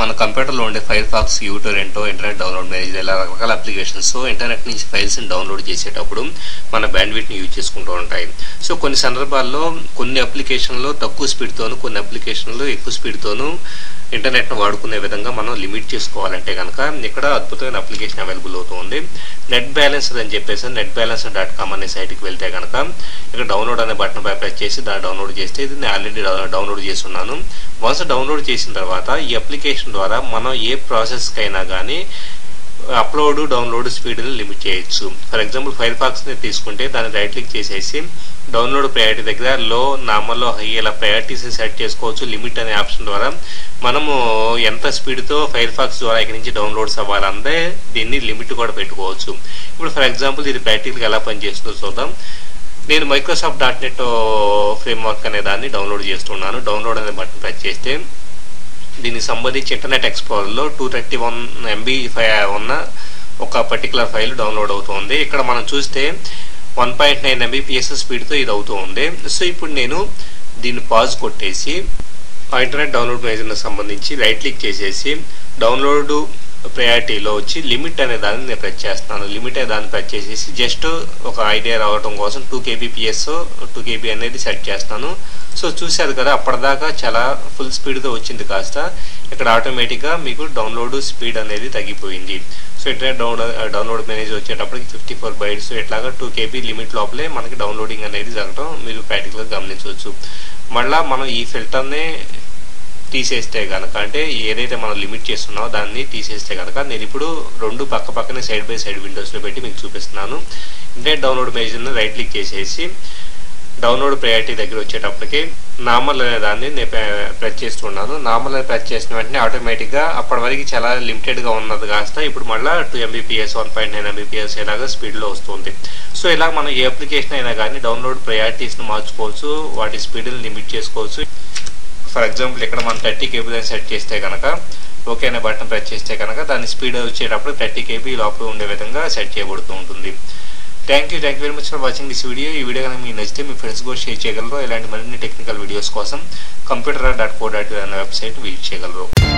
మన కంప్యూటర్లో ఉండే ఫైర్ ఫాక్స్ యూటోరెంటో ఇంటర్నెట్ డౌన్లోడ్ మేనేజర్ ఇలా రకరకాల అప్లికేషన్స్ ఇంటర్నెట్ నుంచి ఫైల్స్ని డౌన్లోడ్ చేసేటప్పుడు మన బ్యాండ్విడ్ని యూజ్ చేసుకుంటూ ఉంటాయి సో కొన్ని సందర్భాల్లో కొన్ని అప్లికేషన్లో తక్కువ స్పీడ్తోనూ కొన్ని అప్లికేషన్లో ఎక్కువ స్పీడ్తోనూ ఇంటర్నెట్ను వాడుకునే విధంగా మనం లిమిట్ చేసుకోవాలంటే కనుక ఇక్కడ అద్భుతమైన అప్లికేషన్ అవైలబుల్ అవుతుంది నెట్ బ్యాలెన్స్ అని చెప్పేసి నెట్ బ్యాలెన్స్ డాట్ కామ్ అనే సైట్కి వెళ్తే కనుక ఇక్కడ డౌన్లోడ్ అనే బటన్ పై ప్రెస్ చేసి దాన్ని డౌన్లోడ్ చేస్తే ఇది నేను ఆల్రెడీ డౌన్లోడ్ చేస్తున్నాను వన్స్ డౌన్లోడ్ చేసిన తర్వాత ఈ అప్లికేషన్ ద్వారా మనం ఏ ప్రాసెస్కి అయినా కానీ అప్లోడ్ డౌన్లోడ్ స్పీడ్ని లిమిట్ చేయొచ్చు ఫర్ ఎగ్జాంపుల్ ఫైర్ ఫాక్స్ని తీసుకుంటే దాన్ని రైట్ క్లిక్ చేసేసి డౌన్లోడ్ ప్రయారిటీ దగ్గర లో నార్మల్లో హై ఇలా ప్రయారిటీస్ సెట్ చేసుకోవచ్చు లిమిట్ అనే ఆప్షన్ ద్వారా మనము ఎంత స్పీడ్తో ఫైర్ ఫాక్స్ ద్వారా ఇక్కడి నుంచి డౌన్లోడ్స్ అవ్వాలంటే దీన్ని లిమిట్ కూడా పెట్టుకోవచ్చు ఇప్పుడు ఫర్ ఎగ్జాంపుల్ ఇది ప్రాక్టికల్గా ఎలా పనిచేస్తుందో చూద్దాం నేను మైక్రోసాఫ్ట్ డాట్ నెట్ ఫ్రేమ్వర్క్ అనే దాన్ని డౌన్లోడ్ చేస్తున్నాను డౌన్లోడ్ అనే బటన్ ప్రెస్ చేస్తే దీనికి సంబంధించి ఇంటర్నెట్ ఎక్స్ప్లోరర్లో టూ థర్టీ వన్ ఎంబీ ఉన్న ఒక పర్టికులర్ ఫైల్ డౌన్లోడ్ అవుతుంది ఇక్కడ మనం చూస్తే వన్ పాయింట్ నైన్ ఎంబీపీఎస్ స్పీడ్తో ఇది అవుతూ ఉంది సో ఇప్పుడు నేను దీన్ని పాజ్ కొట్టేసి ఆ ఇంటర్నెట్ డౌన్లోడ్ మేజర్కి సంబంధించి రైట్ క్లిక్ చేసేసి డౌన్లోడ్ ప్రయారిటీలో వచ్చి లిమిట్ అనే దాన్ని నేను ప్రెస్ చేస్తున్నాను లిమిట్ అనే దాన్ని ప్రెస్ చేసేసి జస్ట్ ఒక ఐడియా రావడం కోసం టూ కేబీపీఎస్ టూ కేబీ అనేది సెట్ చేస్తాను సో చూశారు కదా అప్పటిదాకా చాలా ఫుల్ స్పీడ్తో వచ్చింది కాస్త ఇక్కడ ఆటోమేటిక్గా మీకు డౌన్లోడ్ స్పీడ్ అనేది తగ్గిపోయింది so internet download download manager వచ్చేటప్పటికి ఫిఫ్టీ ఫోర్ బైట్స్ ఇట్లాగా టూ కేబీ లిమిట్ లోపలే మనకి డౌన్లోడింగ్ అనేది జరగడం మీరు ప్రాక్టికల్గా గమనించవచ్చు మళ్ళీ మనం ఈ ఫిల్టర్ని తీసేస్తే కనుక అంటే ఏదైతే మనం లిమిట్ చేస్తున్నామో దాన్ని తీసేస్తే కనుక నేను ఇప్పుడు రెండు పక్క పక్కనే సైడ్ బై సైడ్ విండోస్లో పెట్టి మీకు చూపిస్తున్నాను ఇంటర్నెట్ డౌన్లోడ్ మేజర్ని రైట్ క్లిక్ చేసేసి డౌన్లోడ్ ప్రయారిటీ దగ్గర వచ్చేటప్పటికి నార్మల్ అనే దాన్ని నేను ప్రెస్ చేస్తున్నాను నార్మల్ అని ప్రెస్ చేసిన వెంటనే ఆటోమేటిక్గా అప్పటి వరకు చాలా లిమిటెడ్గా ఉన్నది కాస్త ఇప్పుడు మళ్ళీ two MBPS one point nine MBPS ఇలాగా స్పీడ్లో వస్తుంది సో ఇలా మనం ఏ అప్లికేషన్ అయినా కానీ డౌన్లోడ్ ప్రయారిటీస్ని మార్చుకోవచ్చు వాటి స్పీడ్ని లిమిట్ చేసుకోవచ్చు ఫర్ ఎగ్జాంపుల్ ఇక్కడ మనం థర్టీ కేబీ సెట్ చేస్తే కనుక ఓకే అనే బటన్ ప్రెస్ చేస్తే కనుక దాని స్పీడ్ వచ్చేటప్పుడు థర్టీ కేబీ లోపల ఉండే విధంగా సెట్ చేయబడుతూ ఉంటుంది thank you thank you very much for watching this video ఈ వీడియో కనుక మీకు నచ్చితే మీ ఫ్రెండ్స్ కూడా షేర్ చేయగలరు ఇలాంటి మరిన్ని టెక్నికల్ వీడియోస్ కోసం కంప్యూటర్ డాట్ కో డాట్ అనే వెబ్సైట్ విజిట్ చేయగలరు